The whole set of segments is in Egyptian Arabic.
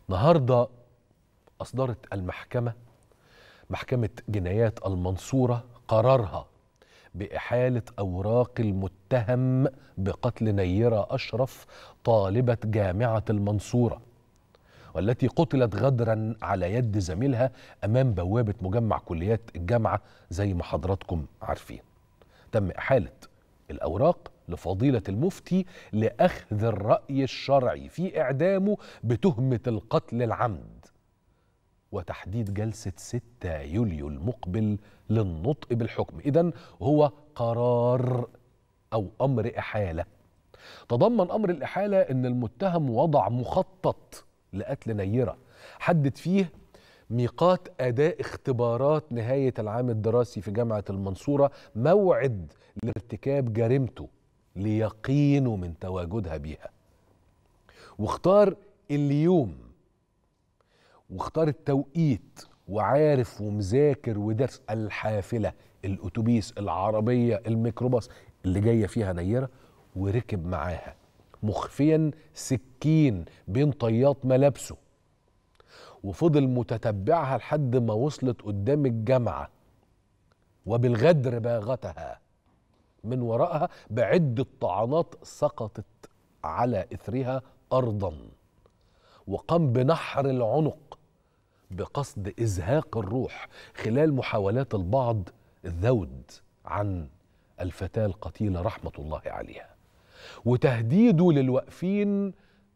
النهارده أصدرت المحكمة محكمة جنايات المنصورة قرارها بإحالة أوراق المتهم بقتل نيرة أشرف طالبة جامعة المنصورة والتي قتلت غدرا على يد زميلها أمام بوابة مجمع كليات الجامعة زي ما حضراتكم عارفين تم إحالة الأوراق لفضيلة المفتي لأخذ الرأي الشرعي في إعدامه بتهمة القتل العمد وتحديد جلسة 6 يوليو المقبل للنطق بالحكم إذا هو قرار أو أمر إحالة تضمن أمر الإحالة أن المتهم وضع مخطط لقتل نيرة حدد فيه ميقات أداء اختبارات نهاية العام الدراسي في جامعة المنصورة موعد لارتكاب جريمته ليقينه من تواجدها بيها واختار اليوم واختار التوقيت وعارف ومذاكر ودرس الحافلة الأتوبيس العربية الميكروباص اللي جاية فيها نيرة وركب معاها مخفيا سكين بين طيات ملابسه وفضل متتبعها لحد ما وصلت قدام الجامعة وبالغدر باغتها من وراءها بعدة طعنات سقطت على إثرها أرضا وقام بنحر العنق بقصد إزهاق الروح خلال محاولات البعض الذود عن الفتاة القتيلة رحمة الله عليها وتهديده للواقفين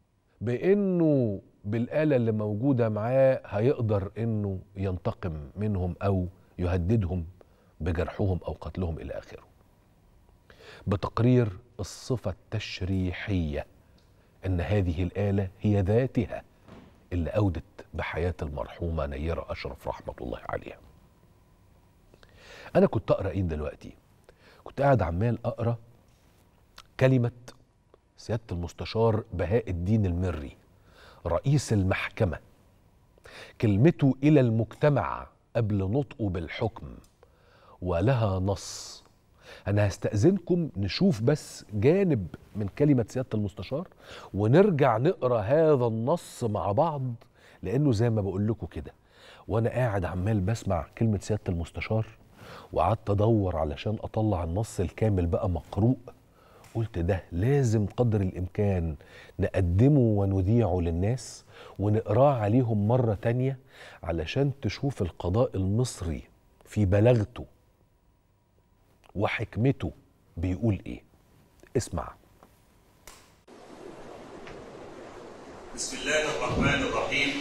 بأنه بالآلة اللي موجودة معاه هيقدر أنه ينتقم منهم أو يهددهم بجرحهم أو قتلهم إلى آخره بتقرير الصفة التشريحية أن هذه الآلة هي ذاتها اللي أودت بحياة المرحومة نيرة أشرف رحمة الله عليها أنا كنت أقرأ إيه دلوقتي كنت قاعد عمال أقرأ كلمة سيادة المستشار بهاء الدين المري رئيس المحكمة كلمته إلى المجتمع قبل نطقه بالحكم ولها نص أنا هستأذنكم نشوف بس جانب من كلمة سيادة المستشار ونرجع نقرأ هذا النص مع بعض لأنه زي ما بقول لكم كده وأنا قاعد عمال بسمع كلمة سيادة المستشار وقعدت أدور علشان أطلع النص الكامل بقى مقروء قلت ده لازم قدر الإمكان نقدمه ونذيعه للناس ونقراه عليهم مرة تانية علشان تشوف القضاء المصري في بلاغته وحكمته بيقول ايه اسمع بسم الله الرحمن الرحيم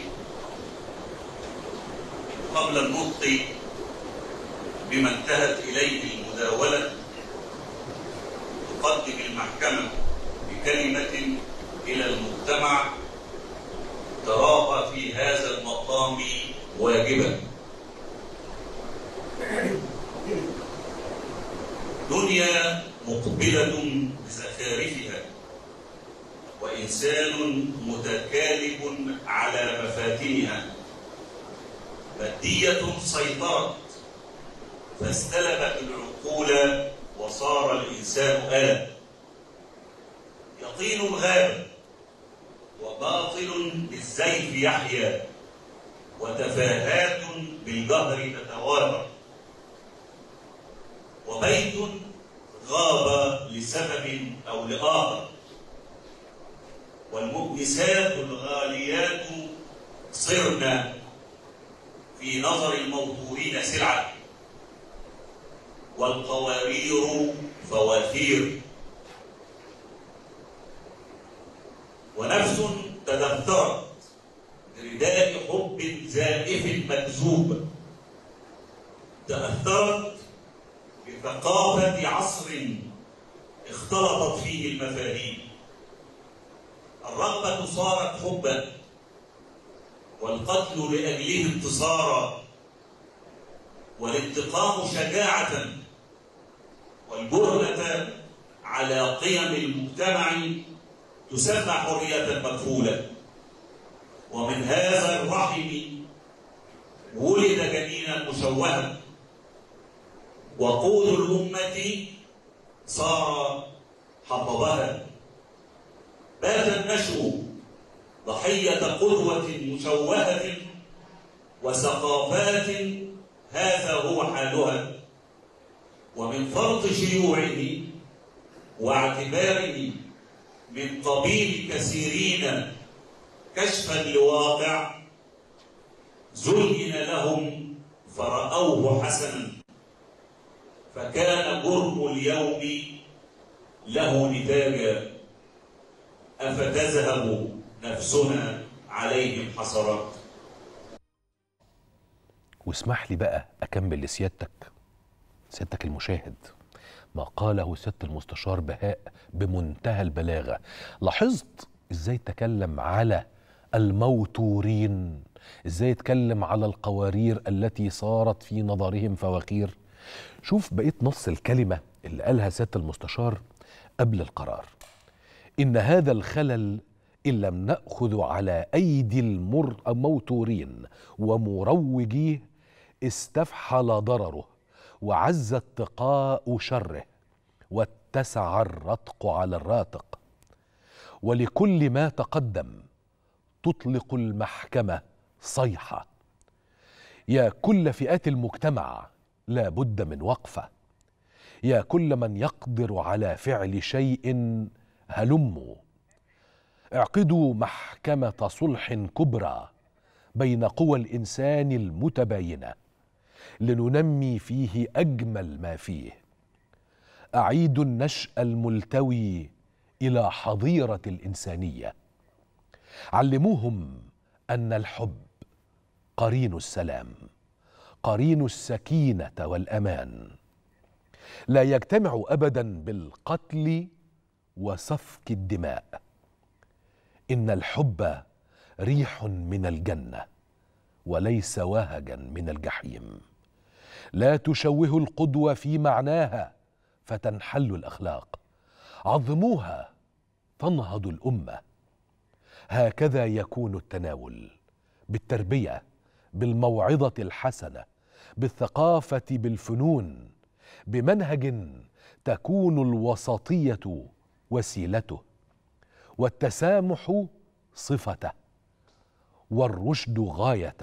قبل النطق بما انتهت إليه المداولة تقدم المحكمة بكلمة إلى المجتمع تراها في هذا المقام واجبا دنيا مقبلة بزخارفها وإنسان متكالب على مفاتنها مادية سيطرت فاستلبت العقول وصار الإنسان آلة يطين غاب وباطل بالزيف يحيا وتفاهات بالجهر تتواتر وبيت غاب لسبب أو لآخر والمؤنسات الغاليات صرنا في نظر الموضوعين سلعة والقوارير فواتير ونفس تدثرت برداء حب زائف مكذوب تأثرت بثقافة عصر اختلطت فيه المفاهيم الرغبة صارت حبا والقتل لأجله انتصارا والانتقام شجاعة والجرأة على قيم المجتمع تسمى حرية مكفولة ومن هذا الرحم ولد جنينا مشوها وقود الأمة صار حطبها بات النشء ضحية قدوة مشوهة وثقافات هذا هو حالها ومن فرط شيوعه واعتباره من قبيل كثيرين كشفا لواقع زين لهم فرأوه حسنا فكان جرم اليوم له نتاجا أفتذهب نفسنا عليهم حسرات واسمح لي بقى أكمل لسيادتك سيادتك المشاهد ما قاله سيادة المستشار بهاء بمنتهى البلاغة لاحظت ازاي تكلم على الموتورين ازاي اتكلم على القوارير التي صارت في نظرهم فواخير شوف بقيت نص الكلمة اللي قالها سيادة المستشار قبل القرار إن هذا الخلل إن لم نأخذ على أيدي الموتورين ومروجيه استفحل ضرره وعز اتقاء شره واتسع الرتق على الراتق ولكل ما تقدم تطلق المحكمة صيحة يا كل فئات المجتمع لا بد من وقفة يا كل من يقدر على فعل شيء هلموا اعقدوا محكمة صلح كبرى بين قوى الإنسان المتباينة لننمي فيه أجمل ما فيه أعيدوا النشأ الملتوي إلى حظيرة الإنسانية علموهم أن الحب قرين السلام قرين السكينة والأمان لا يجتمع أبدا بالقتل وسفك الدماء إن الحب ريح من الجنة وليس وهجا من الجحيم لا تشوه القدوة في معناها فتنحل الأخلاق عظموها تنهض الأمة هكذا يكون التناول بالتربية بالموعظة الحسنة بالثقافة بالفنون بمنهج تكون الوسطية وسيلته والتسامح صفته والرشد غايته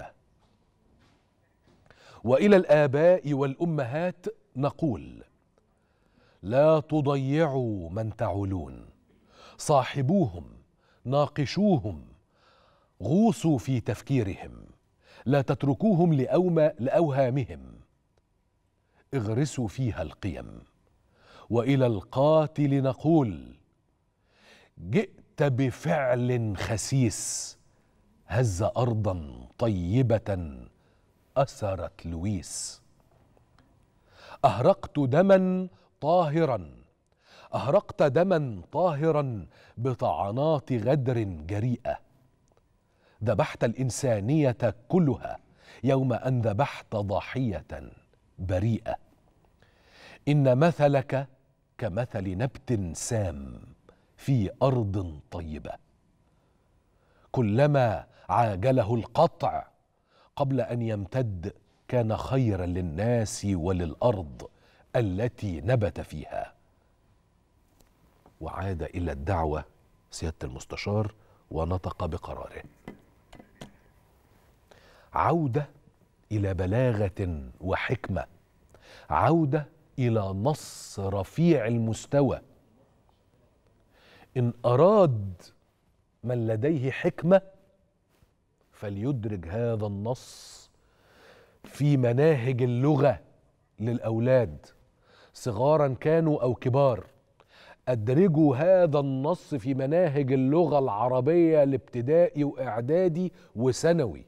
والى الاباء والامهات نقول لا تضيعوا من تعولون صاحبوهم ناقشوهم غوصوا في تفكيرهم لا تتركوهم لأوم لأوهامهم اغرسوا فيها القيم والى القاتل نقول جئت بفعل خسيس هز ارضا طيبه اثرت لويس اهرقت دما طاهرا اهرقت دما طاهرا بطعنات غدر جريئه ذبحت الانسانيه كلها يوم ان ذبحت ضحيه بريئه ان مثلك كمثل نبت سام في ارض طيبه كلما عاجله القطع قبل ان يمتد كان خيرا للناس وللارض التي نبت فيها وعاد الى الدعوه سياده المستشار ونطق بقراره عوده الى بلاغه وحكمه عوده الى نص رفيع المستوى ان اراد من لديه حكمه فليدرج هذا النص في مناهج اللغه للاولاد صغارا كانوا او كبار ادرجوا هذا النص في مناهج اللغه العربيه الابتدائي واعدادي وثانوي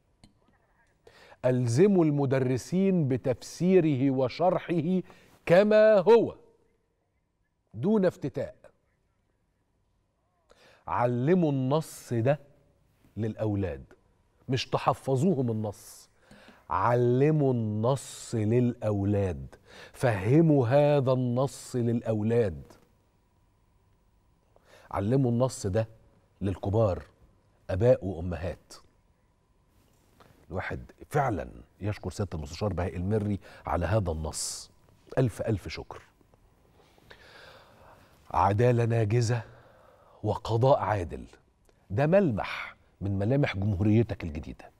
الزموا المدرسين بتفسيره وشرحه كما هو دون افتتاء علموا النص ده للاولاد مش تحفظوهم النص علموا النص للاولاد فهموا هذا النص للاولاد علموا النص ده للكبار اباء وامهات الواحد فعلا يشكر سياده المستشار بهاء المري على هذا النص الف الف شكر عداله ناجزه وقضاء عادل ده ملمح من ملامح جمهوريتك الجديده